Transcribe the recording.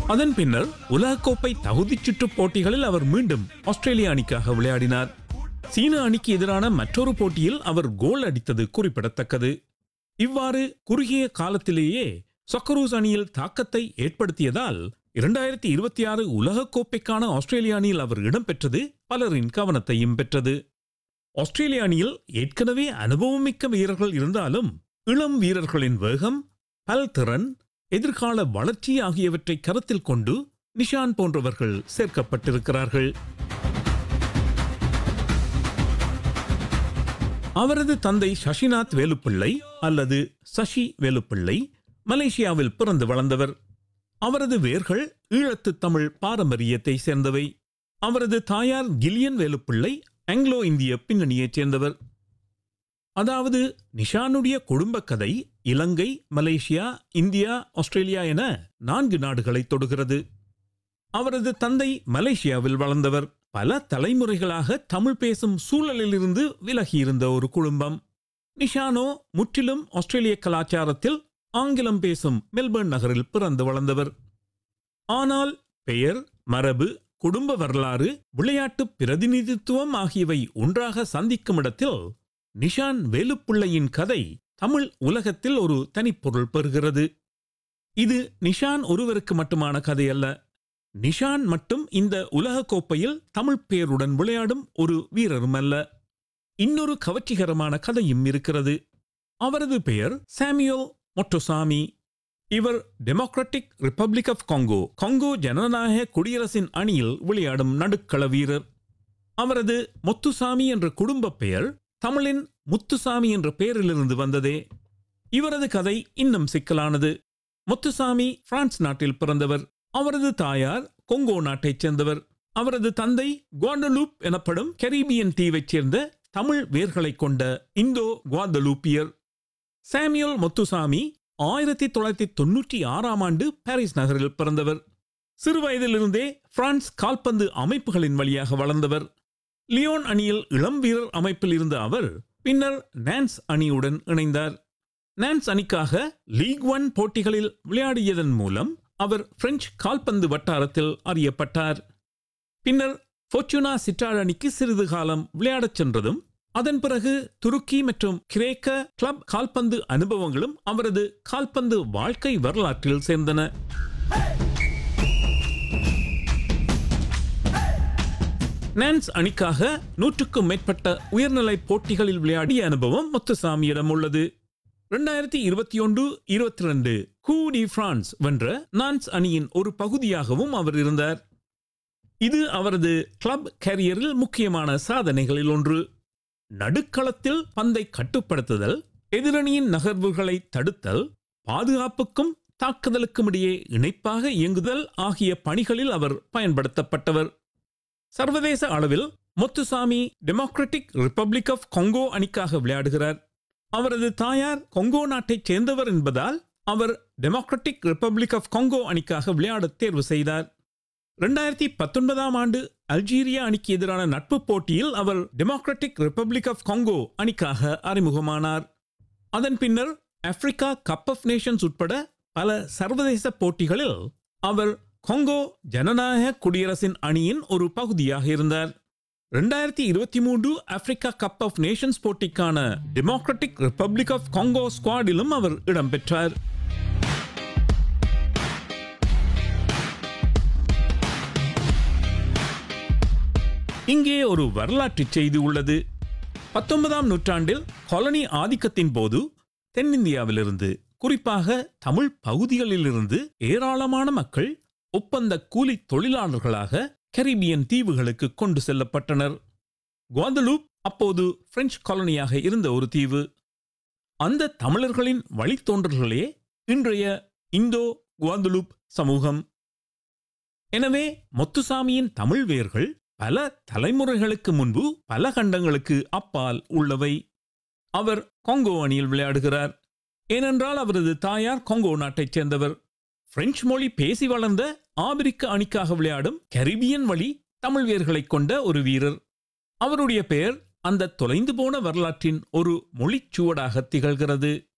அதன் பின்னர் உலகக்கோப்பை தகுதிச் சுற்று போட்டிகளில் அவர் மீண்டும் ஆஸ்திரேலிய அணிக்காக விளையாடினார் சீன அணிக்கு எதிரான மற்றொரு போட்டியில் அவர் கோல் அடித்தது குறிப்பிடத்தக்கது இவ்வாறு குறுகிய காலத்திலேயே சொக்கரூஸ் அணியில் தாக்கத்தை ஏற்படுத்தியதால் இரண்டாயிரத்தி இருபத்தி ஆறு உலகக்கோப்பைக்கான ஆஸ்திரேலிய அணியில் அவர் இடம்பெற்றது பலரின் கவனத்தையும் பெற்றது ஆஸ்திரேலிய அணியில் ஏற்கனவே அனுபவமிக்க வீரர்கள் இருந்தாலும் இளம் வீரர்களின் வேகம் பல்திறன் எதிர்கால வளர்ச்சி ஆகியவற்றை கருத்தில் கொண்டு நிஷான் போன்றவர்கள் சேர்க்கப்பட்டிருக்கிறார்கள் அவரது தந்தை சசிநாத் வேலுப்பிள்ளை அல்லது சசி வேலுப்பிள்ளை மலேசியாவில் பிறந்து வளர்ந்தவர் அவரது வேர்கள் ஈழத்து தமிழ் பாரம்பரியத்தை சேர்ந்தவை அவரது தாயார் கில்லியன் வேலுப்பிள்ளை ஆங்கிலோ இந்திய பின்னணியைச் சேர்ந்தவர் அதாவது நிஷானுடைய குடும்ப கதை இலங்கை மலேசியா இந்தியா ஆஸ்திரேலியா என நான்கு நாடுகளை தொடுகிறது அவரது தந்தை மலேசியாவில் வளர்ந்தவர் பல தலைமுறைகளாக தமிழ் பேசும் சூழலிலிருந்து விலகியிருந்த ஒரு குடும்பம் நிஷானோ முற்றிலும் ஆஸ்திரேலிய கலாச்சாரத்தில் ஆங்கிலம் பேசும் மெல்பர்ன் நகரில் பிறந்து வளர்ந்தவர் ஆனால் பெயர் மரபு குடும்ப வரலாறு விளையாட்டு பிரதிநிதித்துவம் ஆகியவை ஒன்றாக சந்திக்கும் இடத்தில் நிஷான் வேலுப்பிள்ளையின் கதை தமிழ் உலகத்தில் ஒரு தனிப்பொருள் பெறுகிறது இது நிஷான் ஒருவருக்கு மட்டுமான கதை அல்ல நிஷான் மட்டும் இந்த உலகக் கோப்பையில் தமிழ் பேருடன் விளையாடும் ஒரு வீரரும் அல்ல இன்னொரு கவர்ச்சிகரமான கதையும் இருக்கிறது அவரது பெயர் சாமியோல் மொட்டோசாமி இவர் democratic republic of Congo Congo ஜனநாயக குடியரசின் அணியில் விளையாடும் நடுக்கள வீரர் அவரது முத்துசாமி என்ற குடும்ப பெயர் தமிழின் முத்துசாமி என்ற பெயரிலிருந்து வந்ததே இவரது கதை இன்னும் சிக்கலானது முத்துசாமி பிரான்ஸ் நாட்டில் பிறந்தவர் அவரது தாயார் கொங்கோ நாட்டைச் சேர்ந்தவர் அவரது தந்தை குவாண்டலூப் எனப்படும் கரீபியன் தீவைச் சேர்ந்த தமிழ் வேர்களைக் கொண்ட இந்தோ குவாந்தலூப்பியர் சாமியோல் முத்துசாமி ஆயிரத்தி தொள்ளாயிரத்தி தொன்னூற்றி ஆறாம் ஆண்டு பாரிஸ் நகரில் பிறந்தவர் சிறுவயதிலிருந்தே பிரான்ஸ் கால்பந்து அமைப்புகளின் வழியாக வளர்ந்தவர் லியோன் அணியில் இளம் வீரர் அமைப்பில் இருந்த அவர் பின்னர் நான்ஸ் அணியுடன் இணைந்தார் நான்ஸ் அணிக்காக லீக் ஒன் போட்டிகளில் விளையாடியதன் மூலம் அவர் பிரெஞ்சு கால்பந்து வட்டாரத்தில் அறியப்பட்டார் பின்னர் ஃபோர்ச்சுனா சிட்டார் அணிக்கு சிறிது காலம் விளையாடச் சென்றதும் அதன் பிறகு துருக்கி மற்றும் கிரேக்க கிளப் கால்பந்து அனுபவங்களும் அவரது கால்பந்து வாழ்க்கை வரலாற்றில் சேர்ந்தன நான்ஸ் அணிக்காக நூற்றுக்கும் மேற்பட்ட உயர்நிலை போட்டிகளில் விளையாடிய அனுபவம் முத்துசாமியிடம் உள்ளது இரண்டாயிரத்தி இருபத்தி ஒன்று இருபத்தி ரெண்டு கூடி பிரான்ஸ் வென்ற நான்ஸ் அணியின் ஒரு பகுதியாகவும் அவர் இருந்தார் இது அவரது கிளப் கேரியரில் முக்கியமான சாதனைகளில் ஒன்று நடுக்களத்தில் பந்தை கட்டுப்படுத்துதல் எதிரணியின் நகர்வுகளை தடுத்தல் பாதுகாப்புக்கும் தாக்குதலுக்கும் இடையே இணைப்பாக இயங்குதல் ஆகிய பணிகளில் அவர் பயன்படுத்தப்பட்டவர் சர்வதேச அளவில் Moutoussamy democratic republic of Congo அணிக்காக விளையாடுகிறார் அவரது தாயார் கொங்கோ நாட்டைச் சேர்ந்தவர் என்பதால் அவர் டெமோக்ராட்டிக் ரிப்பப்ளிக் ஆஃப் கொங்கோ அணிக்காக விளையாட தேர்வு செய்தார் ரெண்டாயிரத்தி பத்தொன்பதாம் ஆண்டு அல்ஜீரியா அணிக்கு எதிரான நட்பு போட்டியில் அவர் டெமோக்ராட்டிக் ரிப்பப்ளிக் ஆஃப் கொங்கோ அணிக்காக அறிமுகமானார் அதன் பின்னர் ஆப்பிரிக்கா கப் ஆஃப் நேஷன்ஸ் உட்பட பல சர்வதேச போட்டிகளில் அவர் கொங்கோ ஜனநாயக குடியரசின் அணியின் ஒரு பகுதியாக இருந்தார் ரெண்டாயிரத்தி இருபத்தி மூன்று ஆப்பிரிக்கா கப் ஆஃப் நேஷன்ஸ் போட்டிக்கான டெமோக்ராட்டிக் ரிப்பப்ளிக் ஆஃப் கொங்கோ ஸ்குவாடிலும் அவர் இடம்பெற்றார் இங்கே ஒரு வரலாற்று செய்தி உள்ளது பத்தொன்பதாம் நூற்றாண்டில் காலனி ஆதிக்கத்தின் போது தென்னிந்தியாவிலிருந்து குறிப்பாக தமிழ் பகுதிகளிலிருந்து ஏராளமான மக்கள் ஒப்பந்த கூலி தொழிலாளர்களாக கரீபியன் தீவுகளுக்கு கொண்டு செல்லப்பட்டனர் குவாந்தலூப் அப்போது பிரெஞ்சு காலனியாக இருந்த ஒரு தீவு அந்த தமிழர்களின் வழித்தோன்றல்களே இன்றைய இந்தோ குவாந்தலூப் சமூகம் எனவே முத்துசாமியின் தமிழ் வேர்கள் பல தலைமுறைகளுக்கு முன்பு பல கண்டங்களுக்கு அப்பால் உள்ளவை அவர் கொங்கோ அணியில் விளையாடுகிறார் ஏனென்றால் அவரது தாயார் கொங்கோ நாட்டைச் சேர்ந்தவர் பிரெஞ்சு மொழி பேசி வளர்ந்த ஆபிரிக்க அணிக்காக விளையாடும் கரிபியன் வழி தமிழ் வேர்களைக் கொண்ட ஒரு வீரர் அவருடைய பெயர் அந்த தொலைந்து போன வரலாற்றின் ஒரு மொழிச்சுவடாக திகழ்கிறது